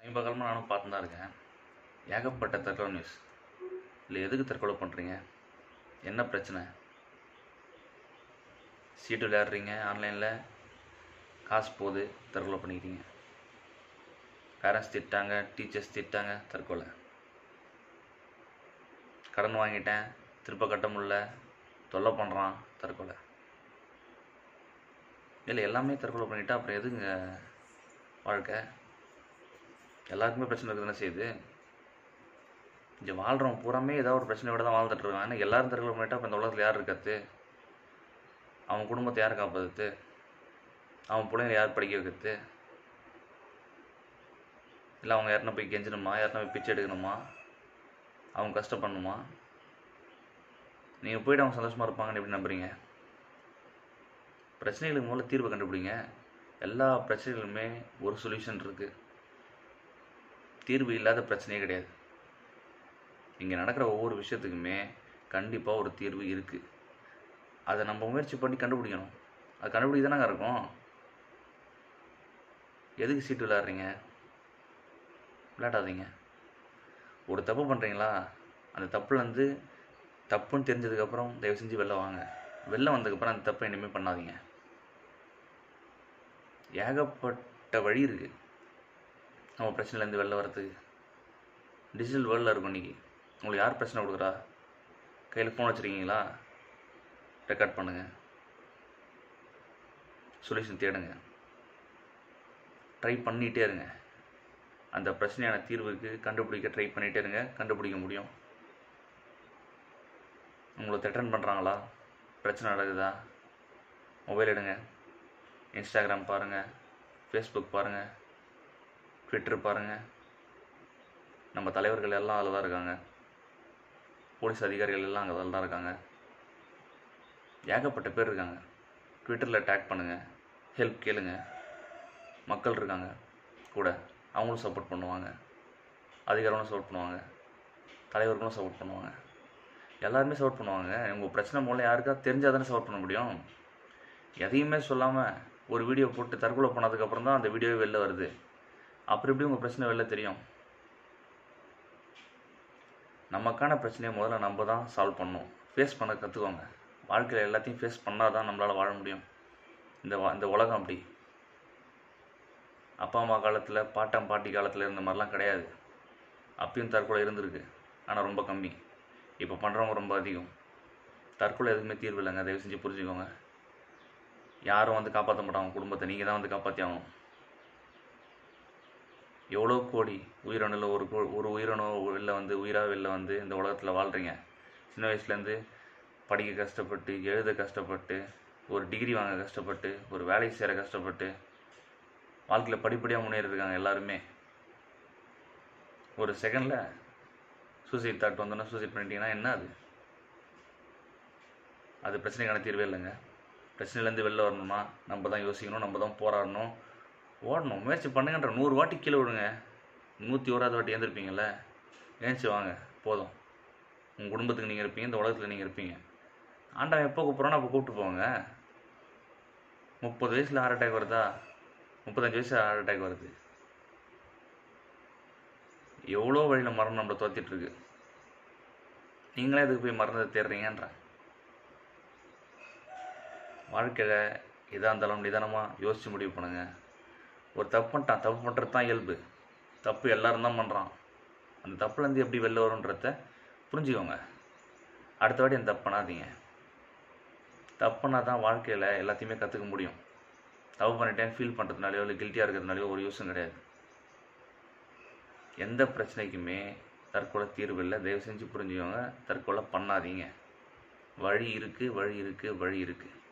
சமீப காலமாக நானும் பார்த்துன்னு தான் இருக்கேன் ஏகப்பட்ட தற்கொலை நியூஸ் இல்லை எதுக்கு தற்கொலை பண்ணுறீங்க என்ன பிரச்சனை சீட்டு விளையாடுறீங்க ஆன்லைனில் காசு போகுது தற்கொலை பண்ணிக்கிறீங்க பேரண்ட்ஸ் திட்டாங்க டீச்சர்ஸ் திட்டாங்க தற்கொலை கடன் வாங்கிட்டேன் திருப்ப கட்ட முடியல தொல்லை பண்ணுறான் தற்கொலை இல்லை எல்லாமே தற்கொலை பண்ணிட்டா அப்புறம் எதுங்க வாழ்க்கை எல்லாருக்குமே பிரச்சனை இருக்குது தானே செய்யுது இங்கே வாழ்கிறவன் பூராமே ஏதாவது ஒரு பிரச்சனையோட தான் வாழ்ந்துட்டு இருக்கான் ஏன்னா எல்லாரும் தற்கொலை பண்ணிட்டா அப்போ இந்த உலகத்தில் யார் இருக்காது அவன் குடும்பத்தை யார் காப்பாற்றுறது அவன் பிள்ளைங்களை யார் படிக்க வைக்கிறது இல்லை அவங்க யாருன்னா போய் கெஞ்சணுமா யாருன்னா போய் பிச்சை எடுக்கணுமா அவங்க கஷ்டப்படணுமா நீங்கள் போயிட்டு அவங்க சந்தோஷமாக இருப்பாங்கன்னு எப்படி நம்புறீங்க பிரச்சனைகளுக்கு முதல்ல தீர்வு கண்டுபிடிங்க எல்லா பிரச்சனைகளுமே ஒரு சொல்யூஷன் இருக்குது தீர்வு இல்லாத பிரச்சனையே கிடையாது இங்கே நடக்கிற ஒவ்வொரு விஷயத்துக்குமே கண்டிப்பாக ஒரு தீர்வு இருக்குது அதை நம்ம முயற்சி பண்ணி கண்டுபிடிக்கணும் அது கண்டுபிடிக்க தானங்க இருக்கும் எதுக்கு சீட்டு விளையாடுறீங்க விளையாடாதீங்க ஒரு தப்பு பண்ணுறீங்களா அந்த தப்புலேருந்து தப்புன்னு தெரிஞ்சதுக்கப்புறம் தயவு செஞ்சு வெளில வாங்க வெளில வந்ததுக்கப்புறம் அந்த தப்பை இனிமேல் பண்ணாதீங்க ஏகப்பட்ட வழி இருக்குது நம்ம பிரச்சனையிலேருந்து வெளில வரத்துக்கு டிஜிட்டல் வேர்ல்டில் இருக்கும் இன்றைக்கி உங்களுக்கு யார் பிரச்சனை கொடுக்குறா கையில் ஃபோன் வச்சுருக்கீங்களா ரெக்கார்ட் பண்ணுங்கள் சொல்யூஷன் தேடுங்க ட்ரை பண்ணிகிட்டே இருங்க அந்த பிரச்சனையான தீர்வுக்கு கண்டுபிடிக்க ட்ரை பண்ணிகிட்டே இருங்க கண்டுபிடிக்க முடியும் உங்களை த்ரெட்டன் பண்ணுறாங்களா பிரச்சனை நடக்குதா மொபைல் எடுங்க இன்ஸ்டாகிராம் பாருங்கள் ஃபேஸ்புக் பாருங்கள் ட்விட்டர் பாருங்கள் நம்ம தலைவர்கள் எல்லாம் அதில் தான் இருக்காங்க போலீஸ் அதிகாரிகள் எல்லாம் அங்கே தான் இருக்காங்க ஏகப்பட்ட பேர் இருக்காங்க ட்விட்டரில் டேக் பண்ணுங்கள் ஹெல்ப் கேளுங்க மக்கள் இருக்காங்க கூட அவங்களும் சப்போர்ட் பண்ணுவாங்க அதிகாரிகளும் சப்போர்ட் பண்ணுவாங்க தலைவர்களும் சப்போர்ட் பண்ணுவாங்க எல்லாருமே சப்போர்ட் பண்ணுவாங்க உங்கள் பிரச்சனை மூலம் யாருக்கா தெரிஞ்சால் தானே சப்போர்ட் பண்ண முடியும் எதையுமே சொல்லாமல் ஒரு வீடியோ போட்டு தற்கொலை பண்ணதுக்கப்புறம் தான் அந்த வீடியோவே வெளில வருது அப்புறம் எப்படி உங்கள் பிரச்சனை வெளில தெரியும் நமக்கான பிரச்சனையை முதல்ல நம்ம தான் சால்வ் பண்ணணும் ஃபேஸ் பண்ண கற்றுக்கோங்க வாழ்க்கையில் எல்லாத்தையும் ஃபேஸ் பண்ணால் தான் நம்மளால் வாழ முடியும் இந்த வா இந்த உலகம் அப்படி அப்பா அம்மா காலத்தில் பாட்டம் பாட்டி காலத்தில் இருந்த மாதிரிலாம் கிடையாது அப்பயும் தற்கொலை இருந்திருக்கு ஆனால் ரொம்ப கம்மி இப்போ பண்ணுறவங்க ரொம்ப அதிகம் தற்கொலை எதுக்குமே தீர்வு இல்லைங்க தயவு செஞ்சு புரிஞ்சுக்கோங்க யாரும் வந்து காப்பாற்ற மாட்டாங்க குடும்பத்தை நீங்கள் தான் வந்து காப்பாற்றி ஆகணும் எவ்வளோ கோடி உயிரணுல ஒரு கோ ஒரு உயிரணு வெளில வந்து உயிராக வெளில வந்து இந்த உலகத்தில் வாழ்கிறீங்க சின்ன வயசுலேருந்து படிக்க கஷ்டப்பட்டு எழுத கஷ்டப்பட்டு ஒரு டிகிரி வாங்க கஷ்டப்பட்டு ஒரு வேலைக்கு சேர கஷ்டப்பட்டு வாழ்க்கையில் படிப்படியாக முன்னேறி இருக்காங்க எல்லாருமே ஒரு செகண்டில் சூசைட் தாட் வந்தோன்னா சூசைட் பண்ணிட்டீங்கன்னா என்ன அது அது பிரச்சனைக்கான தீர்வே இல்லைங்க பிரச்சனையிலேருந்து வெளில வரணும்னா நம்ம தான் யோசிக்கணும் நம்ம தான் போராடணும் ஓடணும் முயற்சி பண்ணுங்கன்ற நூறு வாட்டி கீழே விடுங்க நூற்றி ஓராது வாட்டி ஏந்திருப்பீங்கள்ல ஏஞ்சி வாங்க போதும் உங்கள் குடும்பத்துக்கு நீங்கள் இருப்பீங்க இந்த உலகத்தில் நீங்கள் இருப்பீங்க ஆண்டவன் எப்போ கூப்பிட்றோன்னா அப்போ கூப்பிட்டு போங்க முப்பது வயசில் ஹார்ட் அட்டாக் வருதா முப்பத்தஞ்சு வயசு ஹார்ட் அட்டாக் வருது எவ்வளோ வழியில் மரணம் நம்மளை துரத்திட்டுருக்கு நீங்களே எதுக்கு போய் மறந்ததை தேடுறீங்கன்றேன் வாழ்க்கையில் எதாக இருந்தாலும் நிதானமாக யோசித்து முடிவு பண்ணுங்கள் ஒரு தப்பு பண்ணிட்டான் தப்பு பண்ணுறது தான் இயல்பு தப்பு எல்லாரும் தான் பண்ணுறான் அந்த தப்புலேருந்து எப்படி வெளில வரும்ன்றத புரிஞ்சுக்கோங்க அடுத்த வாட்டி அந்த தப்பு பண்ணாதீங்க தப்பு பண்ணால் தான் வாழ்க்கையில் எல்லாத்தையுமே கற்றுக்க முடியும் தப்பு பண்ணிட்டேன் ஃபீல் பண்ணுறதுனாலையோ இல்லை கில்ட்டியாக இருக்கிறதுனாலையோ ஒரு யூஸும் கிடையாது எந்த பிரச்சனைக்குமே தற்கொலை தீர்வு இல்லை தயவு செஞ்சு புரிஞ்சுக்கோங்க தற்கொலை பண்ணாதீங்க வழி இருக்குது வழி இருக்குது வழி இருக்குது